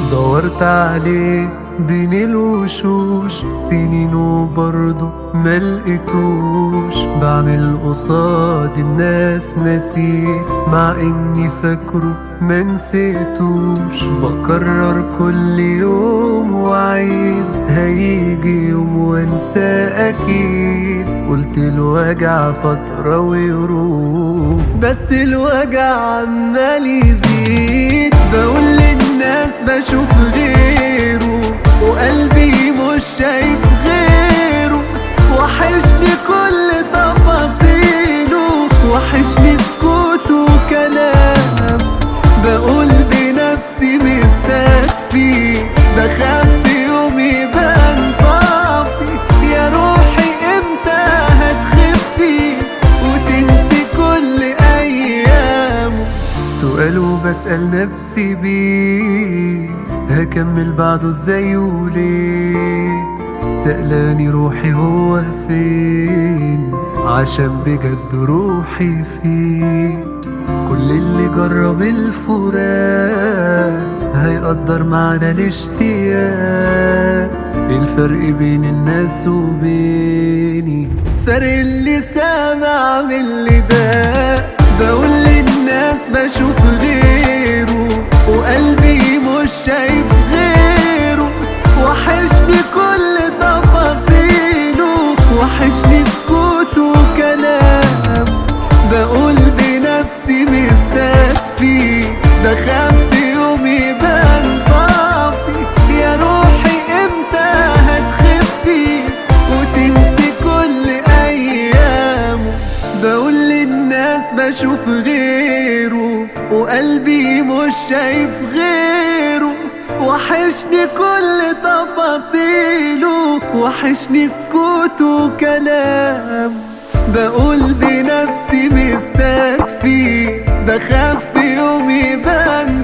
دورت عليه بين الوشوش سنين وبرضه ملقتوش بعمل قصاد الناس نسيه مع اني فاكره منسيتوش بكرر كل يوم وعيد هيجي يوم وانسى اكيد قلت الوجع فترة ويروح بس الوجع عمال يزيد بقول للناس بشوف غيره وقلبي مش شايف غيره وحشني كل تفاصيله وحشني سكوته وكلام بقول بنفسي مستكفي بخاف في يوم يبان طافي يا روحي امتى هتخفي وتنسي كل ايامه سؤال وبسأل نفسي بيه هكمل بعده ازاي وليه سألاني روحي هو فين عشان بجد روحي فيه كل اللي جرب الفراق هيقدر معنى الاشتياق الفرق بين الناس وبيني فرق اللي سامع من اللي باق بقول للناس بشوف غيره وقلبي مش شايف غيره وحشني كل تفاصيله وحشني سكوته وكلام بقول بنفسي مستكفي بخاف في يوم يبان طافي يا روحي امتى هتخفي وتنسي كل ايامه بقول للناس بشوف غيره وقلبي مش شايف غيره وحشني كل تفاصيله وحشني سكوته وكلام بقول بنفسي مستكفي بخاف في يوم يبان